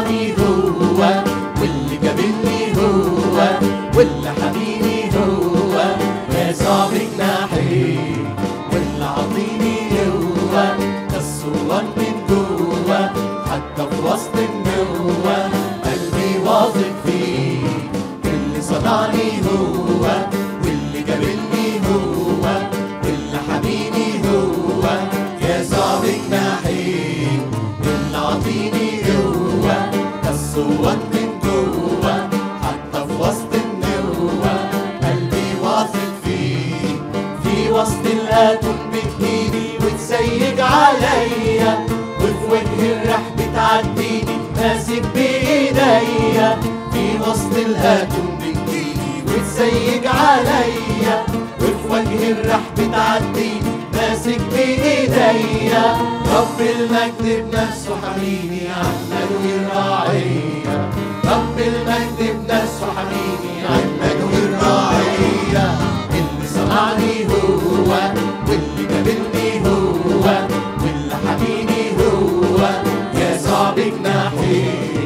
صنعني هو واللي جابلني هو واللي حميني هو يسوع بجناحي واللي عطيني هو الصور من جوه حتى في وسط النوة قلبي واثق فيه اللي صنعني هو واللي جابلني هو واللي حميني هو يسوع بجناحي اللي عطيني هو الصور من جوه حتى في وسط النوة قلبي واثق فيه في وسط الآتون بتجيني وتسيج عليا وفي وجه الريح بتعديني ماسك بإيديا في وسط الآتون بتجيني وتسيج عليا وفي وجه الريح بتعديني ماسك بإيديا رب المجد بنفسه حميني عمال الراعية رب المجد بنفسه حميني عمال الراعية اللي صنعني هو واللي جابلني هو واللي حميني هو يسوع بجناحي